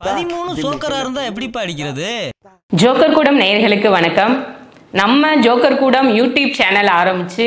பதிமூணு சோக்கரா இருந்தா எப்படிப்பா அடிக்கிறது ஜோக்கர் கூடம் நேயர்களுக்கு வணக்கம் நம்ம ஜோக்கர் கூடம் யூடியூப் சேனல் ஆரம்பிச்சு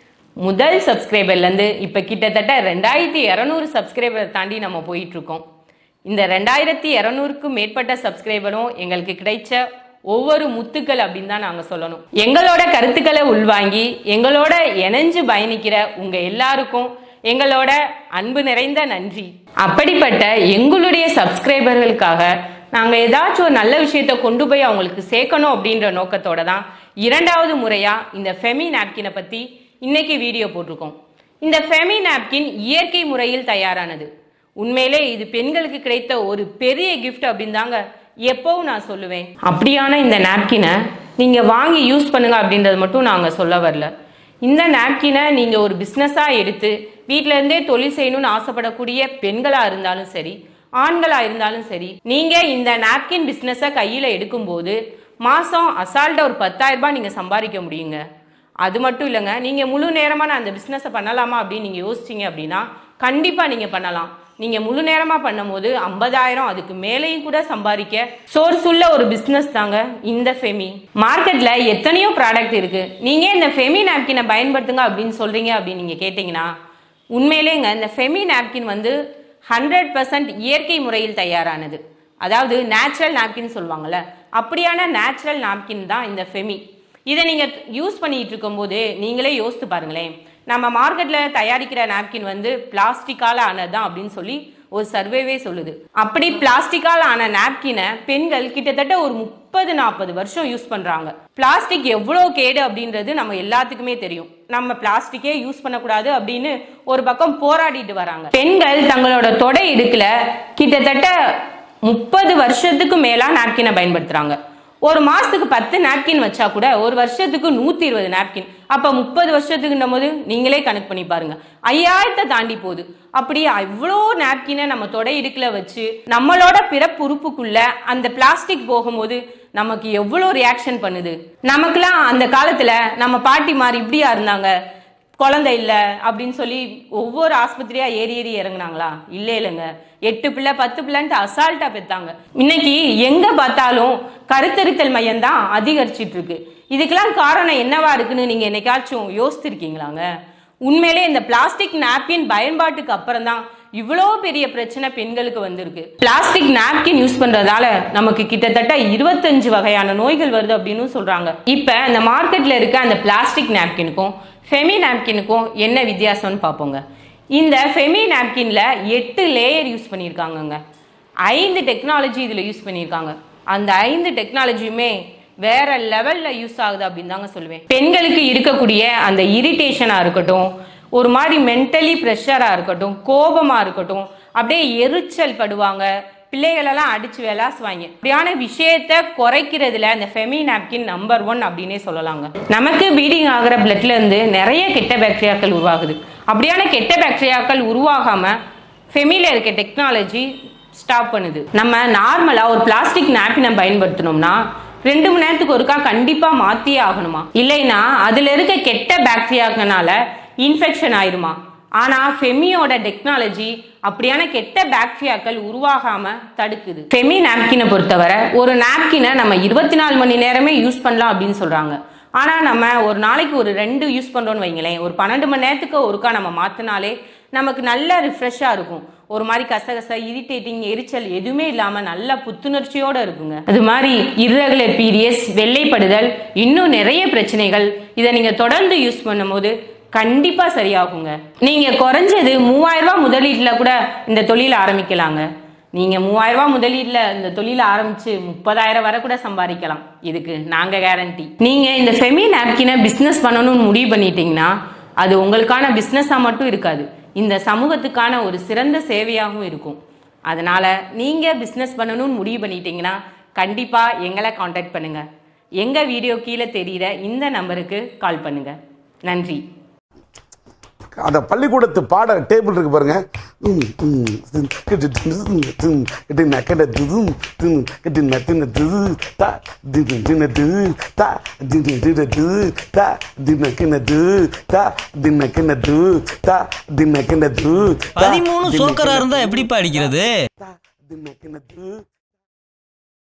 முதல் சப்ஸ்கிரைபர்லேருந்து இப்போ கிட்டத்தட்ட ரெண்டாயிரத்தி இரநூறு சப்ஸ்கிரைபரை தாண்டி நம்ம போயிட்டு இருக்கோம் இந்த ரெண்டாயிரத்தி இரநூறுக்கும் மேற்பட்ட சப்ஸ்கிரைபரும் எங்களுக்கு கிடைச்ச ஒவ்வொரு முத்துக்கள் அப்படின்னு தான் நாங்கள் சொல்லணும் எங்களோட கருத்துக்களை உள்வாங்கி எங்களோட இணைஞ்சு பயணிக்கிற உங்க எல்லாருக்கும் எங்களோட அன்பு நிறைந்த நன்றி அப்படிப்பட்ட எங்களுடைய சப்ஸ்கிரைபர்களுக்காக நாங்கள் ஏதாச்சும் ஒரு நல்ல விஷயத்த கொண்டு போய் அவங்களுக்கு சேர்க்கணும் அப்படின்ற நோக்கத்தோட தான் இரண்டாவது முறையாக இந்த ஃபெமி நாப்கினை பற்றி இன்னைக்கு வீடியோ போட்டிருக்கோம் இந்த ஃபெமி நாப்கின் இயற்கை முறையில் தயாரானது உண்மையிலே இது பெண்களுக்கு கிடைத்த ஒரு பெரிய கிஃப்ட் அப்படின்னு தாங்க எப்பவும் நான் சொல்லுவேன் அப்படியான இந்த நாப்கினை நீங்கள் வாங்கி யூஸ் பண்ணுங்க அப்படின்றது மட்டும் நாங்கள் சொல்ல வரல இந்த நாப்கினை நீங்கள் ஒரு பிஸ்னஸாக எடுத்து வீட்டில இருந்தே தொழில் செய்யணும்னு ஆசைப்படக்கூடிய பெண்களாக இருந்தாலும் சரி ஆண்களாக இருந்தாலும் சரி நீங்கள் இந்த நாப்கின் பிஸ்னஸை கையில் எடுக்கும்போது மாதம் அசால்ட்டாக ஒரு பத்தாயிரம் ரூபாய் நீங்கள் சம்பாதிக்க முடியுங்க அது மட்டும் இல்லைங்க நீங்கள் முழு நேரமாக நான் அந்த பிஸ்னஸை பண்ணலாமா அப்படின்னு நீங்கள் யோசிச்சீங்க அப்படின்னா கண்டிப்பாக நீங்கள் பண்ணலாம் நீங்கள் முழு நேரமாக பண்ணும்போது ஐம்பதாயிரம் அதுக்கு மேலேயும் கூட சம்பாதிக்க சோர்ஸ் உள்ள ஒரு பிஸ்னஸ் தாங்க இந்த ஃபெமி மார்க்கெட்டில் எத்தனையோ ப்ராடக்ட் இருக்குது நீங்கள் இந்த ஃபெமி நாப்கினை பயன்படுத்துங்க அப்படின்னு சொல்கிறீங்க அப்படின்னு நீங்கள் கேட்டிங்கன்னா உண்மையிலேங்க இந்த ஃபெமி நாப்கின் வந்து ஹண்ட்ரட் பர்சன்ட் இயற்கை முறையில் தயாரானது அதாவது நேச்சுரல் நாப்கின் சொல்லுவாங்கல்ல அப்படியான நேச்சுரல் நாப்கின் தான் இந்த ஃபெமி இதை நீங்கள் யூஸ் பண்ணிட்டு இருக்கும்போது நீங்களே யோசித்து பாருங்களேன் நம்ம மார்க்கெட்டில் தயாரிக்கிற நாப்கின் வந்து பிளாஸ்டிக்கால் ஆனது தான் அப்படின்னு சொல்லி ஒரு சர்வேவே சொல்லுது அப்படி பிளாஸ்டிக்கால் ஆன நாப்கினை பெண்கள் கிட்டத்தட்ட ஒரு முப்பது நாற்பது வருஷம் யூஸ் பண்றாங்க பிளாஸ்டிக் எவ்வளோ கேடு அப்படின்றது நம்ம எல்லாத்துக்குமே தெரியும் நம்ம பிளாஸ்டிக்கே யூஸ் பண்ணக்கூடாது அப்படின்னு ஒரு பக்கம் போராடிட்டு வராங்க பெண்கள் தங்களோட தொடை இடுக்குல கிட்டத்தட்ட முப்பது வருஷத்துக்கு மேலா நாப்கினை பயன்படுத்துறாங்க ஒரு மாசத்துக்கு பத்து நாப்கின் வச்சா கூட ஒரு வருஷத்துக்கு நூத்தி இருபது நாப்கின் அப்ப முப்பது வருஷத்துக்குன்னும் போது நீங்களே கணக்கு பண்ணி பாருங்க ஐயாயிரத்தை தாண்டி போகுது அப்படி அவ்வளோ நாப்கினை நம்ம தொடை இடுக்குல வச்சு நம்மளோட பிறப்பு உறுப்புக்குள்ள அந்த பிளாஸ்டிக் போகும்போது நமக்கு எவ்வளோ ரியாக்ஷன் பண்ணுது நமக்குலாம் அந்த காலத்துல நம்ம பாட்டி மாதிரி இப்படியா இருந்தாங்க குழந்தை இல்லை அப்படின்னு சொல்லி ஒவ்வொரு ஆஸ்பத்திரியா ஏறி ஏறி இறங்குனாங்களா இல்ல இல்லைங்க எட்டு பிள்ளை பத்து பிள்ளைன்ட்டு அசால்ட்டா பெத்தாங்க இன்னைக்கு எங்க பார்த்தாலும் கருத்தரித்தல் மையம் தான் அதிகரிச்சிட்டு இருக்கு இதுக்கெல்லாம் காரணம் என்னவா இருக்குன்னு நீங்க என்னைக்காச்சும் யோசித்திருக்கீங்களாங்க உண்மையிலே இந்த பிளாஸ்டிக் நாப்கின் பயன்பாட்டுக்கு அப்புறம் தான் இவ்வளோ பெரிய பிரச்சனை பெண்களுக்கு வந்திருக்கு பிளாஸ்டிக் நாப்கின் யூஸ் பண்றதால நமக்கு கிட்டத்தட்ட இருபத்தஞ்சு வகையான நோய்கள் வருது அப்படின்னு சொல்றாங்க இப்ப இந்த மார்க்கெட்ல இருக்க அந்த பிளாஸ்டிக் நாப்கினுக்கும் ஃபெமி நாப்கினுக்கும் என்ன வித்தியாசம்னு பார்ப்போங்க இந்த ஃபெமி நாப்கின்ல எட்டு லேயர் யூஸ் பண்ணியிருக்காங்கங்க ஐந்து டெக்னாலஜி இதில் யூஸ் பண்ணியிருக்காங்க அந்த ஐந்து டெக்னாலஜியுமே வேற லெவல்ல யூஸ் ஆகுது அப்படின்னு தாங்க சொல்லுவேன் பெண்களுக்கு இருக்கக்கூடிய அந்த இரிட்டேஷனா இருக்கட்டும் ஒரு மாதிரி மென்டலி ப்ரெஷரா இருக்கட்டும் கோபமா இருக்கட்டும் அப்படியே எரிச்சல் படுவாங்க பிள்ளைகளெல்லாம் அடிச்சு விளாசுவாங்க இப்படியான விஷயத்த குறைக்கிறதுல இந்த ஃபெமி நாப்கின் நம்பர் ஒன் அப்படின்னே சொல்லலாங்க நமக்கு பீடிங் ஆகிற பிளட்ல இருந்து நிறைய கெட்ட பாக்டீரியாக்கள் உருவாகுது அப்படியான கெட்ட பாக்டீரியாக்கள் உருவாகாம ஃபெமில இருக்க டெக்னாலஜி ஸ்டாப் பண்ணுது நம்ம நார்மலா ஒரு பிளாஸ்டிக் நாப்கினை பயன்படுத்தினோம்னா ரெண்டு மணி நேரத்துக்கு ஒருக்கா கண்டிப்பா மாத்தியே ஆகணுமா இல்லைன்னா அதுல இருக்க கெட்ட பாக்டீரியாக்கனால இன்ஃபெக்ஷன் ஆயிருமா ஆனா ஃபெமியோட டெக்னாலஜி அப்படியான கெட்ட பாக்டீரியாக்கள் உருவாகாம தடுக்குது ஃபெமி நாப்கினை பொறுத்தவரை ஒரு நாப்கினை நம்ம இருபத்தி நாலு மணி நேரமே யூஸ் பண்ணலாம் அப்படின்னு சொல்றாங்க ஆனா நம்ம ஒரு நாளைக்கு ஒரு ரெண்டு யூஸ் பண்றோம்னு வைங்களேன் ஒரு பன்னெண்டு மணி நேரத்துக்கு ஒருக்கா நம்ம மாத்தினாலே நமக்கு நல்ல ரிஃப்ரெஷ்ஷா இருக்கும் ஒரு மாதிரி கசகச இரிட்டேட்டிங் எரிச்சல் எதுவுமே இல்லாம நல்ல புத்துணர்ச்சியோட இருக்குங்க அது மாதிரி irregular பீரியட்ஸ் வெள்ளைப்படுதல் இன்னும் நிறைய பிரச்சனைகள் இதை நீங்க தொடர்ந்து யூஸ் பண்ணும்போது கண்டிப்பா சரியாகுங்க நீங்க குறைஞ்சது மூவாயிரம் ரூபாய் முதலீட்டுல கூட இந்த தொழில் ஆரம்பிக்கலாங்க நீங்க மூவாயிரம் ரூபாய் முதலீட்டுல இந்த தொழில ஆரம்பிச்சு முப்பதாயிரம் வரை கூட சம்பாதிக்கலாம் இதுக்கு நாங்க கேரண்டி நீங்க இந்த ஃபெமி நாப்கினை பிசினஸ் பண்ணணும்னு முடிவு பண்ணிட்டீங்கன்னா அது உங்களுக்கான பிசினஸா மட்டும் இருக்காது இந்த சமூகத்துக்கான ஒரு சிறந்த சேவையாகவும் இருக்கும் அதனால நீங்க பிசினஸ் பண்ணணும்னு முடிவு பண்ணிட்டீங்கன்னா கண்டிப்பா எங்களை காண்டாக்ட் பண்ணுங்க எங்க வீடியோ கீழே தெரியிற இந்த நம்பருக்கு கால் பண்ணுங்க நன்றி அந்த பள்ளிக்கூடத்து பாட டேபிள் இருக்கு பாருங்க ம், ம், ம், கிட்டு தின்னு, தின்னு, தின்னு, கிட்டு நக்கட திதும், தின்னு, கிட்டு நக்குன திது, தா, தின்னு, தின்னு திது, தா, தின்னு, தின்னு திது, தா, தின்னு, கிண்ண திது, தா, தின்னு, கிண்ண திது, தா, தின்னு, கிண்ண திது, தா, பதிமூணு தின்னு, சோக்கரா கிண்ண இருந்தா எப்படிப்பா அடிக்கிறது தா, தின்னு, கிண்ண திது,